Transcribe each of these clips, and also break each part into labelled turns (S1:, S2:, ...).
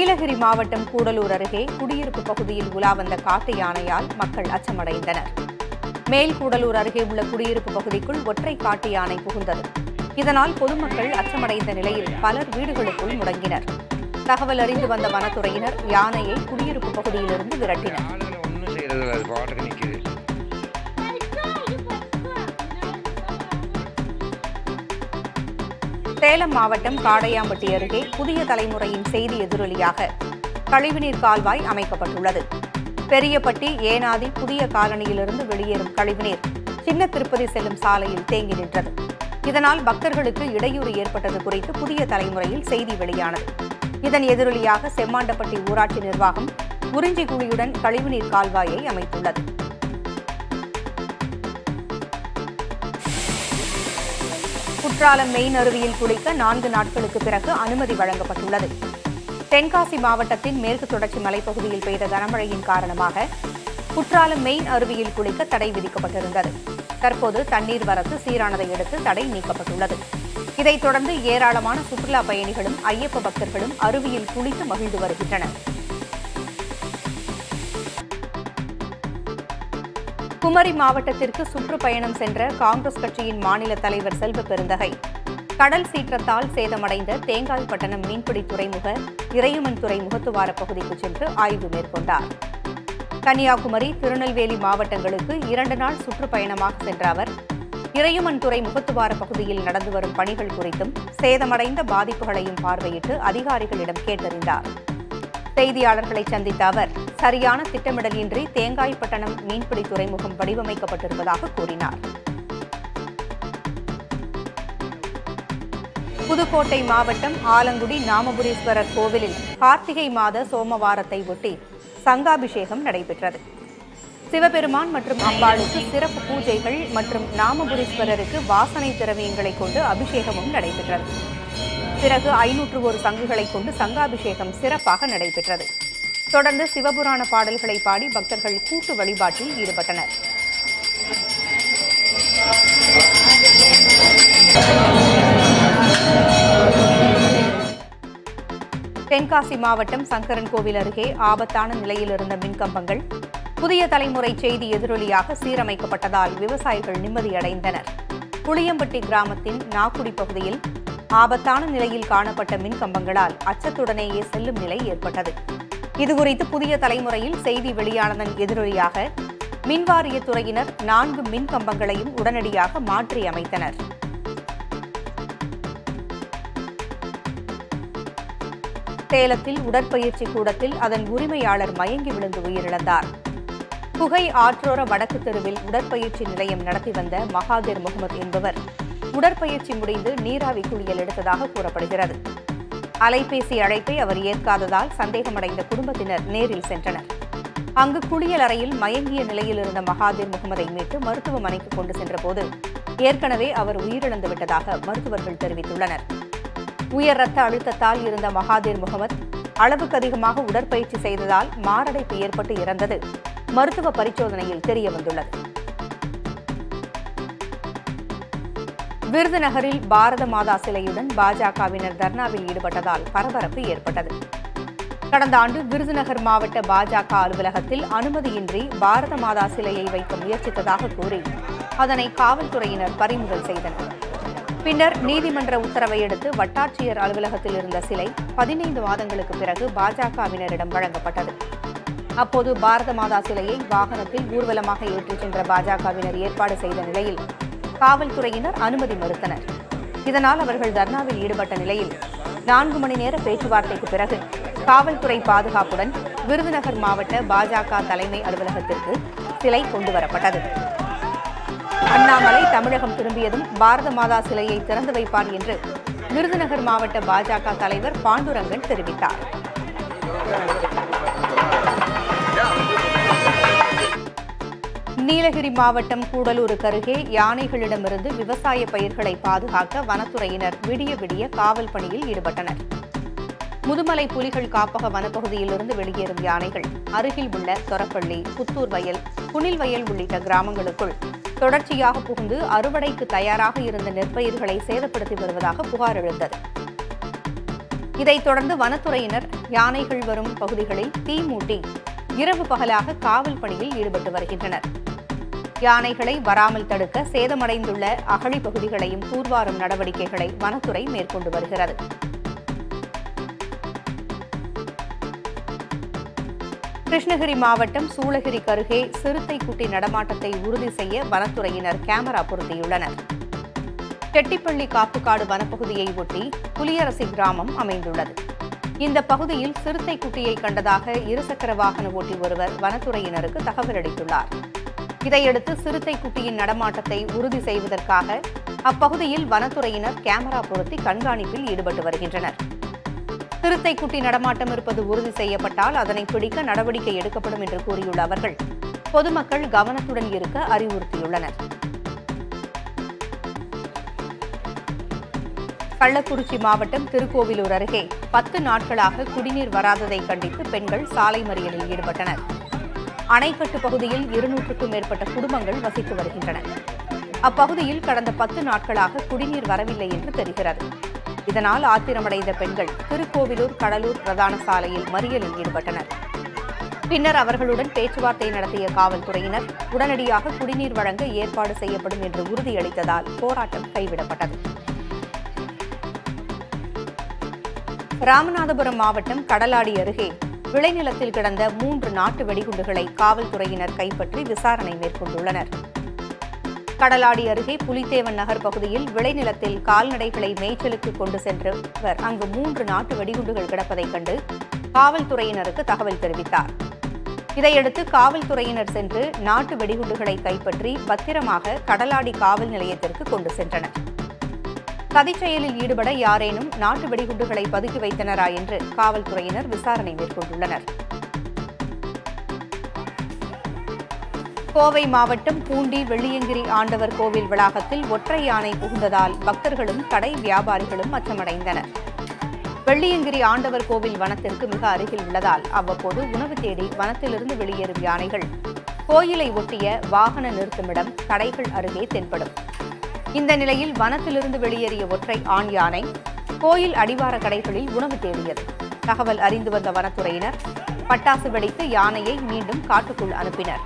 S1: நீலகிரி மாவட்டம் கூடலூர் அருகே குடியிருப்பு பகுதியில் உலா வந்த காட்டு யானையால் மக்கள் அச்சமடைந்தனர் மேல் கூடலூர் அருகே உள்ள குடியிருப்பு பகுதிக்குள் ஒற்றை காட்டு யானை புகுந்தது இதனால் பொதுமக்கள் அச்சமடைந்த நிலையில் பலர் வீடுகளுக்குள் முடங்கினர் தகவல் அறிந்து வந்த வனத்துறையினர் யானையை குடியிருப்பு பகுதியிலிருந்து விரட்டினர்
S2: ஆளுங்களை ஒன்றும் செய்யறதில்ல அது பாட்டுக்கு நிற்குது
S1: சேலம் மாவட்டம் காடையாம்பட்டி அருகே புதிய தலைமுறையின் செய்தி எதிரொலியாக கழிவுநீர் கால்வாய் அமைக்கப்பட்டுள்ளது பெரியப்பட்டி ஏனாதி புதிய காலனியிலிருந்து வெளியேறும் கழிவுநீர் சின்ன திருப்பதி செல்லும் சாலையில் தேங்கி நின்றது இதனால் பக்தர்களுக்கு இடையூறு ஏற்பட்டது குறித்து புதிய தலைமுறையில் செய்தி வெளியானது இதன் எதிரொலியாக செம்மாண்டப்பட்டி ஊராட்சி நிர்வாகம் உறிஞ்சிக்குழியுடன் கழிவுநீர் கால்வாயை அமைத்துள்ளது குற்றாலம் மெயின் அருவியில் குளிக்க நான்கு நாட்களுக்கு பிறகு அனுமதி வழங்கப்பட்டுள்ளது தென்காசி மாவட்டத்தின் மேற்கு தொடர்ச்சி மலைப்பகுதியில் பெய்த கனமழையின் காரணமாக குற்றாலம் மெயின் அருவியில் குளிக்க தடை விதிக்கப்பட்டிருந்தது தற்போது தண்ணீர் வரத்து சீரானதை அடுத்து தடை நீக்கப்பட்டுள்ளது இதைத் தொடர்ந்து ஏராளமான சுற்றுலா பயணிகளும் ஐயப்ப பக்தர்களும் அருவியில் குளித்து மகிழ்ந்து வருகின்றனர் குமரி மாவட்டத்திற்கு சுற்றுப்பயணம் சென்ற காங்கிரஸ் கட்சியின் மாநில தலைவர் செல்வ பெருந்தகை கடல் சீற்றத்தால் சேதமடைந்த தேங்காய்பட்டணம் மீன்பிடி துறைமுக இறையுமன் துறை முகத்துவார பகுதிக்கு சென்று ஆய்வு மேற்கொண்டார் கன்னியாகுமரி திருநெல்வேலி மாவட்டங்களுக்கு இரண்டு நாள் சுற்றுப்பயணமாக சென்ற அவர் இறையுமன் துறை முகத்துவார பகுதியில் நடந்து வரும் பணிகள் குறித்தும் சேதமடைந்த பாதிப்புகளையும் பார்வையிட்டு அதிகாரிகளிடம் கேட்டறிந்தார் செய்தியாளர்களை சந்தித்த அவர் சரியான திட்டமிடலின்றி தேங்காய்பட்டணம் மீன்பிடி துறைமுகம் வடிவமைக்கப்பட்டிருப்பதாக கூறினார் புதுக்கோட்டை மாவட்டம் ஆலங்குடி நாமபுரீஸ்வரர் கோவிலில் கார்த்திகை மாத சோமவாரத்தை ஒட்டி சங்காபிஷேகம் நடைபெற்றது சிவபெருமான் மற்றும் அம்பாளுக்கு சிறப்பு பூஜைகள் மற்றும் நாமபுரீஸ்வரருக்கு வாசனை திரவியங்களை கொண்டு அபிஷேகமும் நடைபெற்றது பிறகு ஐநூற்று ஒரு சங்குகளை கொண்டு சங்காபிஷேகம் சிறப்பாக நடைபெற்றது தொடர்ந்து சிவபுராண பாடல்களை பாடி பக்தர்கள் கூட்டு வழிபாட்டில் ஈடுபட்டனர் தென்காசி மாவட்டம் சங்கரன் கோவில் அருகே ஆபத்தான நிலையில் இருந்த மின்கம்பங்கள் புதிய தலைமுறை செய்தி எதிரொலியாக சீரமைக்கப்பட்டதால் விவசாயிகள் நிம்மதியடைந்தனர் புளியம்பட்டி கிராமத்தின் நாக்குடி பகுதியில் ஆபத்தான நிலையில் காணப்பட்ட மின்கம்பங்களால் அச்சத்துடனேயே செல்லும் நிலை ஏற்பட்டது இதுகுறித்து புதிய தலைமுறையில் செய்தி வெளியானதன் எதிரொலியாக மின்வாரிய துறையினர் நான்கு மின் கம்பங்களையும் உடனடியாக மாற்றி அமைத்தனர் சேலத்தில் உடற்பயிற்சி கூடத்தில் அதன் உரிமையாளர் மயங்கி விழுந்து உயிரிழந்தார் புகை ஆற்றோர வடக்கு தெருவில் உடற்பயிற்சி நிலையம் நடத்தி வந்த மகாதேர் முகமது என்பவர் உடற்பயிற்சி முடிந்து நீராவி குளியல் எடுத்ததாக கூறப்படுகிறது அலைபேசி அழைப்பை அவர் ஏற்காததால் சந்தேகமடைந்த குடும்பத்தினர் நேரில் சென்றனர் அங்கு குளியல் அறையில் மயங்கிய நிலையில் இருந்த மகாதேர் முகமதை மீட்டு மருத்துவமனைக்கு கொண்டு சென்றபோது ஏற்கனவே அவர் உயிரிழந்து விட்டதாக மருத்துவர்கள் தெரிவித்துள்ளனர் உயர் ரத்த அழுத்தத்தால் இருந்த மகாதேர் முகமது அளவுக்கு அதிகமாக உடற்பயிற்சி செய்ததால் மாரடைப்பு ஏற்பட்டு இறந்தது மருத்துவ பரிசோதனையில் தெரியவந்துள்ளது விருதுநகரில் பாரத மாதா சிலையுடன் பாஜகவினர் தர்ணாவில் ஈடுபட்டதால் பரபரப்பு ஏற்பட்டது கடந்த ஆண்டு விருதுநகர் மாவட்ட பாஜக அலுவலகத்தில் அனுமதியின்றி பாரத மாதா சிலையை வைக்க முயற்சித்ததாக கூறி அதனை காவல்துறையினர் பறிமுதல் செய்தனர் பின்னர் நீதிமன்ற உத்தரவை அடுத்து வட்டாட்சியர் அலுவலகத்தில் இருந்த சிலை பதினைந்து மாதங்களுக்கு பிறகு பாஜகவினரிடம் வழங்கப்பட்டது அப்போது பாரத மாதா சிலையை வாகனத்தில் ஊர்வலமாக ஏற்றிச் சென்ற பாஜகவினர் ஏற்பாடு செய்த நிலையில் காவல்துறையினர் அனுமதி மறுத்தனர் இதனால் அவர்கள் தர்ணாவில் ஈடுபட்ட நிலையில் நான்கு மணி நேர பேச்சுவார்த்தைக்கு பிறகு காவல்துறை பாதுகாப்புடன் விருதுநகர் மாவட்ட பாஜக தலைமை அலுவலகத்திற்கு சிலை கொண்டுவரப்பட்டது அண்ணாமலை தமிழகம் திரும்பியதும் பாரத மாதா சிலையை திறந்து வைப்பார் என்று விருதுநகர் மாவட்ட பாஜக தலைவர் பாண்டுரங்கன் தெரிவித்தார் நீலகிரி மாவட்டம் கூடலூருக்கு அருகே யானைகளிடமிருந்து விவசாய பயிர்களை பாதுகாக்க வனத்துறையினர் விடிய விடிய காவல் பணியில் ஈடுபட்டனர் முதுமலை புலிகள் காப்பக வனப்பகுதியிலிருந்து வெளியேறும் யானைகள் அருகில் உள்ள தொரப்பள்ளி புத்தூர் வயல் புனில் வயல் உள்ளிட்ட கிராமங்களுக்குள் தொடர்ச்சியாக புகுந்து அறுவடைக்கு தயாராக இருந்த நெற்பயிர்களை சேதப்படுத்தி வருவதாக புகார் எழுந்தது இதைத் தொடர்ந்து வனத்துறையினர் யானைகள் வரும் பகுதிகளில் தீ மூட்டி இரவு பகலாக காவல் பணியில் ஈடுபட்டு வருகின்றனர் யானைகளை வராமல் தடுக்க சேதமடைந்துள்ள அகழி பகுதிகளையும் தூர்வாரும் நடவடிக்கைகளை வனத்துறை மேற்கொண்டு வருகிறது கிருஷ்ணகிரி மாவட்டம் சூளகிரிக்கு அருகே சிறுத்தை குட்டி நடமாட்டத்தை உறுதி செய்ய வனத்துறையினர் கேமரா பொருத்தியுள்ளனர் செட்டிப்பள்ளி காப்புக்காடு வனப்பகுதியை ஒட்டி புலியரசி கிராமம் அமைந்துள்ளது இந்த பகுதியில் சிறுத்தை குட்டியை கண்டதாக இருசக்கர வாகன ஓட்டி ஒருவர் வனத்துறையினருக்கு தகவல் அளித்துள்ளார் இதையடுத்து சிறுத்தை குட்டியின் நடமாட்டத்தை உறுதி செய்வதற்காக அப்பகுதியில் வனத்துறையினர் கேமரா பொருத்தி கண்காணிப்பில் ஈடுபட்டு வருகின்றனர் சிறுத்தை குட்டி நடமாட்டம் இருப்பது உறுதி செய்யப்பட்டால் அதனை பிடிக்க நடவடிக்கை எடுக்கப்படும் என்று கூறியுள்ள அவர்கள் பொதுமக்கள் கவனத்துடன் இருக்க அறிவுறுத்தியுள்ளனர் கள்ளக்குறிச்சி மாவட்டம் திருக்கோவிலூர் அருகே பத்து நாட்களாக குடிநீர் வராததை கண்டித்து பெண்கள் சாலை மறியலில் ஈடுபட்டனர் அணைக்கட்டு பகுதியில் இருநூற்றுக்கும் மேற்பட்ட குடும்பங்கள் வசித்து வருகின்றன அப்பகுதியில் கடந்த பத்து நாட்களாக குடிநீர் வரவில்லை என்று தெரிகிறது இதனால் ஆத்திரமடைந்த பெண்கள் திருக்கோவிலூர் கடலூர் பிரதான சாலையில் மறியலில் ஈடுபட்டனர் பின்னர் அவர்களுடன் பேச்சுவார்த்தை நடத்திய காவல்துறையினர் உடனடியாக குடிநீர் வழங்க ஏற்பாடு செய்யப்படும் என்று உறுதியளித்ததால் போராட்டம் கைவிடப்பட்டது ராமநாதபுரம் மாவட்டம் கடலாடி அருகே விளைநிலத்தில் கிடந்த மூன்று நாட்டு வெடிகுண்டுகளை காவல்துறையினர் கைப்பற்றி விசாரணை மேற்கொண்டுள்ளனர் கடலாடி அருகே புலித்தேவன் நகர் பகுதியில் விளைநிலத்தில் கால்நடைகளை மேய்ச்சலுக்கு கொண்டு சென்றவர் அங்கு மூன்று நாட்டு வெடிகுண்டுகள் கிடப்பதைக் கண்டு காவல்துறையினருக்கு தகவல் தெரிவித்தார் இதையடுத்து காவல்துறையினர் சென்று நாட்டு வெடிகுண்டுகளை கைப்பற்றி பத்திரமாக கடலாடி காவல் நிலையத்திற்கு கொண்டு சென்றனர் சதிச்செயலில் ஈடுபட யாரேனும் நாட்டு வெடிகுண்டுகளை பதுக்கி வைத்தனரா என்று காவல்துறையினர் விசாரணை மேற்கொண்டுள்ளனர் கோவை மாவட்டம் பூண்டி வெள்ளியங்கிரி ஆண்டவர் கோவில் வளாகத்தில் ஒற்றை யானை புகுந்ததால் பக்தர்களும் கடை வியாபாரிகளும் அச்சமடைந்தனர் வெள்ளியங்கிரி ஆண்டவர் கோவில் வனத்திற்கு மிக அருகில் உள்ளதால் அவ்வப்போது உணவு தேடி வனத்திலிருந்து வெளியேறும் யானைகள் கோயிலை ஒட்டிய வாகன நிறுத்துமிடம் கடைகள் அருகே தென்படும் இந்த நிலையில் வனத்திலிருந்து வெளியேறிய ஒற்றை ஆண் யானை கோயில் அடிவார கடைகளில் உணவு தேடியது தகவல் அறிந்து வந்த வனத்துறையினர் பட்டாசு வெடித்து யானையை மீண்டும் காட்டுக்குள் அனுப்பினர்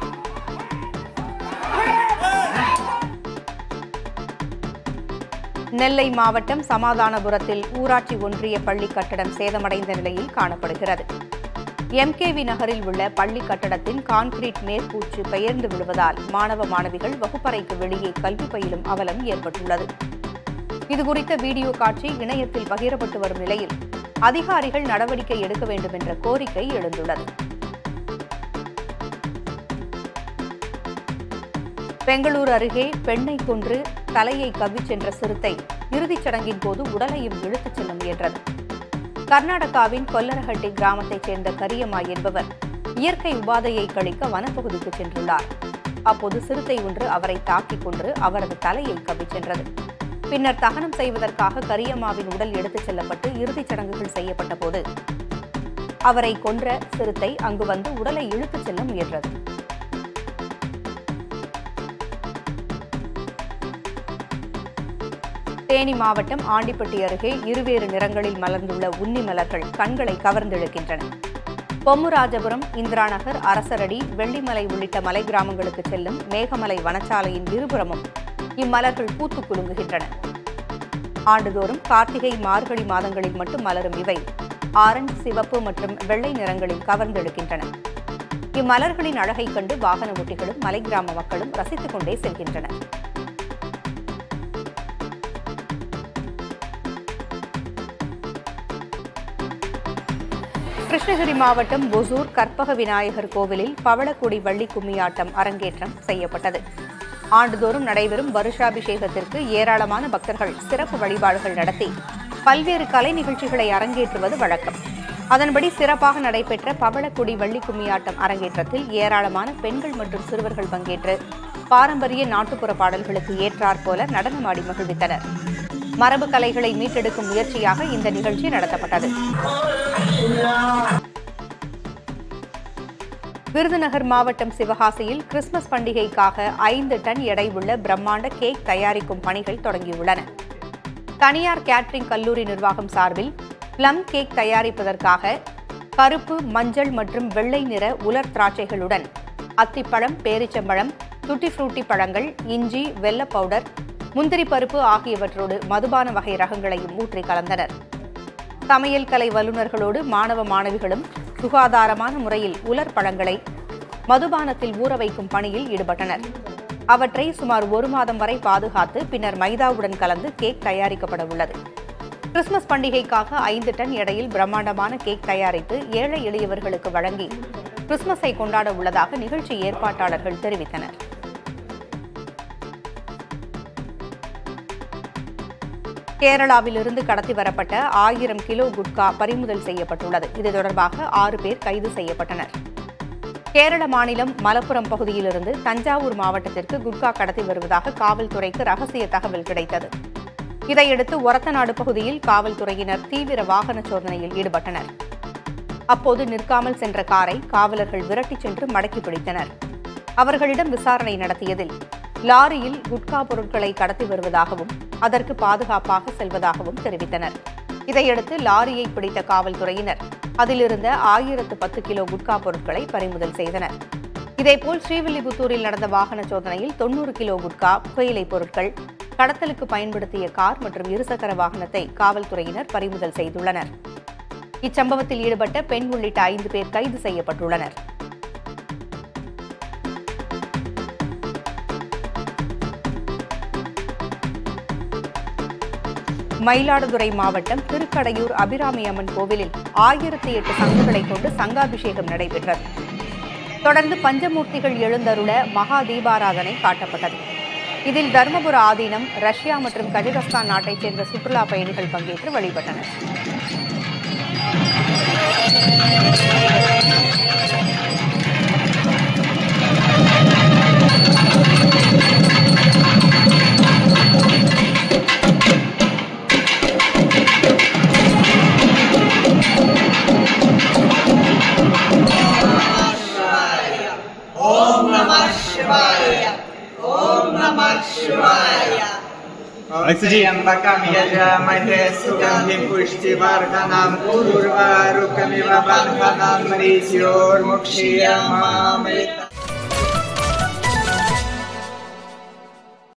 S1: நெல்லை மாவட்டம் சமாதானபுரத்தில் ஊராட்சி ஒன்றிய பள்ளி கட்டடம் சேதமடைந்த நிலையில் காணப்படுகிறது எம்கேவி நகரில் உள்ள பள்ளி கட்டடத்தின் கான்கிரீட் மேற்பூச்சு பெயர்ந்து விழுவதால் மாணவ மாணவிகள் வகுப்பறைக்கு வெளியே கல்வி பயிலும் அவலம் ஏற்பட்டுள்ளது இதுகுறித்த வீடியோ காட்சி இணையத்தில் பகிரப்பட்டு வரும் நிலையில் அதிகாரிகள் நடவடிக்கை எடுக்க வேண்டும் என்ற கோரிக்கை எழுந்துள்ளது பெங்களூரு அருகே பெண்ணை கொன்று தலையை கவ்விச் சென்ற சிறுத்தை இறுதிச் சடங்கின் போது உடலையும் இழுத்துச் செல்ல முயன்றது கர்நாடகாவின் கொல்லரஹட்டி கிராமத்தைச் சேர்ந்த கரியம்மா என்பவர் இயற்கை உபாதையை கழிக்க வனப்பகுதிக்கு சென்றுள்ளார் அப்போது சிறுத்தை ஒன்று அவரை தாக்கிக் கொன்று அவரது தலையை கவ்விச் சென்றது பின்னர் தகனம் செய்வதற்காக கரியம்மாவின் உடல் எடுத்துச் செல்லப்பட்டு இறுதிச் சடங்குகள் செய்யப்பட்ட போது அவரை கொன்ற சிறுத்தை அங்கு வந்து உடலை இழுத்துச் செல்ல முயன்றது தேனி மாவட்டம் ஆண்டிப்பட்டி அருகே இருவேறு நிறங்களில் மலர்ந்துள்ள உன்னி மலர்கள் கண்களை கவர்ந்திழுக்கின்றன பொம்முராஜபுரம் இந்திராநகர் அரசரடி வெள்ளிமலை உள்ளிட்ட மலை கிராமங்களுக்கு செல்லும் மேகமலை வனச்சாலையின் இருபுறமும் இம்மலர்கள் பூத்து குலுங்குகின்றன ஆண்டுதோறும் கார்த்திகை மார்கழி மாதங்களில் மட்டும் மலரும் இவை ஆரஞ்சு சிவப்பு மற்றும் வெள்ளை நிறங்களில் கவர்ந்தெடுக்கின்றன இம்மலர்களின் அழகை கண்டு வாகன ஓட்டிகளும் மலை கிராம மக்களும் ரசித்துக் கொண்டே செல்கின்றனர் கிருஷ்ணகிரி மாவட்டம் ஒசூர் கற்பக விநாயகர் கோவிலில் பவளக்குடி வள்ளி கும்மியாட்டம் அரங்கேற்றம் செய்யப்பட்டது ஆண்டுதோறும் நடைபெறும் வருஷாபிஷேகத்திற்கு ஏராளமான பக்தர்கள் சிறப்பு வழிபாடுகள் நடத்தி பல்வேறு கலை நிகழ்ச்சிகளை அரங்கேற்றுவது வழக்கம் அதன்படி சிறப்பாக நடைபெற்ற பவளக்குடி வள்ளி கும்மியாட்டம் அரங்கேற்றத்தில் ஏராளமான பெண்கள் மற்றும் சிறுவர்கள் பங்கேற்று பாரம்பரிய நாட்டுப்புற பாடல்களுக்கு ஏற்றாற்போல நடனமாடி மகிழ்வித்தனர் மரபு கலைகளை மீட்டெடுக்கும் முயற்சியாக இந்த நிகழ்ச்சி நடத்தப்பட்டது விருதுநகர் மாவட்டம் சிவகாசியில் கிறிஸ்துமஸ் பண்டிகைக்காக ஐந்து டன் எடை உள்ள பிரம்மாண்ட கேக் தயாரிக்கும் பணிகள் தொடங்கியுள்ளன தனியார் கேட்டரிங் கல்லூரி நிர்வாகம் சார்பில் பிளம் கேக் தயாரிப்பதற்காக கருப்பு மஞ்சள் மற்றும் வெள்ளை நிற உலர் திராட்சைகளுடன் அத்திப்பழம் பேரிச்சம்பழம் துட்டி ஃப்ரூட்டி பழங்கள் இஞ்சி வெள்ள பவுடர் முந்திரி பருப்பு ஆகியவற்றோடு மதுபான வகை ரகங்களையும் ஊற்றி கலந்தனர் சமையல் கலை வல்லுநர்களோடு மாணவ மாணவிகளும் சுகாதாரமான முறையில் உலர் பழங்களை மதுபானத்தில் ஊற வைக்கும் பணியில் ஈடுபட்டனர் அவற்றை சுமார் ஒரு மாதம் வரை பாதுகாத்து பின்னர் மைதாவுடன் கலந்து கேக் தயாரிக்கப்பட உள்ளது கிறிஸ்துமஸ் பண்டிகைக்காக ஐந்து டன் எடையில் பிரம்மாண்டமான கேக் தயாரித்து ஏழை எளியவர்களுக்கு வழங்கி கிறிஸ்துமஸை கொண்டாட உள்ளதாக நிகழ்ச்சி ஏற்பாட்டாளர்கள் தெரிவித்தனர் கேரளாவிலிருந்து கடத்தி வரப்பட்ட ஆயிரம் கிலோ குட்கா பறிமுதல் செய்யப்பட்டுள்ளது இது தொடர்பாக ஆறு பேர் கைது செய்யப்பட்டனர் கேரள மாநிலம் மலப்புரம் பகுதியிலிருந்து தஞ்சாவூர் மாவட்டத்திற்கு குட்கா கடத்தி வருவதாக காவல்துறைக்கு ரகசிய தகவல் கிடைத்தது இதையடுத்து ஒரத்தநாடு பகுதியில் காவல்துறையினர் தீவிர வாகன சோதனையில் ஈடுபட்டனர் அப்போது நிற்காமல் சென்ற காரை காவலர்கள் விரட்டிச் சென்று மடக்கி பிடித்தனர் அவர்களிடம் விசாரணை நடத்தியதில் லாரியில் குட்கா பொருட்களை கடத்தி வருவதாகவும் அதற்கு பாதுகாப்பாக செல்வதாகவும் தெரிவித்தனர் இதையடுத்து லாரியை பிடித்த காவல்துறையினர் அதிலிருந்த ஆயிரத்து பத்து கிலோ குட்கா பொருட்களை பறிமுதல் செய்தனர் இதேபோல் ஸ்ரீவில்லிபுத்தூரில் நடந்த வாகன சோதனையில் தொன்னூறு கிலோ குட்கா புகையிலை பொருட்கள் கடத்தலுக்கு பயன்படுத்திய கார் மற்றும் இருசக்கர வாகனத்தை காவல்துறையினர் பறிமுதல் செய்துள்ளனர் இச்சம்பவத்தில் ஈடுபட்ட பெண் உள்ளிட்ட ஐந்து பேர் கைது செய்யப்பட்டுள்ளனர் மயிலாடுதுறை மாவட்டம் திருக்கடையூர் அபிராமி அம்மன் கோவிலில் ஆயிரத்தி எட்டு சங்குகளை கொண்டு சங்காபிஷேகம் நடைபெற்றது தொடர்ந்து பஞ்சமூர்த்திகள் எழுந்தருள மகா தீபாராதனை காட்டப்பட்டது இதில் தர்மபுர ஆதீனம் ரஷ்யா மற்றும் கஜகஸ்தான் நாட்டைச் சேர்ந்த சுற்றுலா பயணிகள் பங்கேற்று வழிபட்டனர்
S3: त्र्यम्बकं यजामहे सुगन्धिं पुष्टिवर्धनम् उर्वारुकमिव बन्धनं मरीच्योर्मुक्षीयमामृत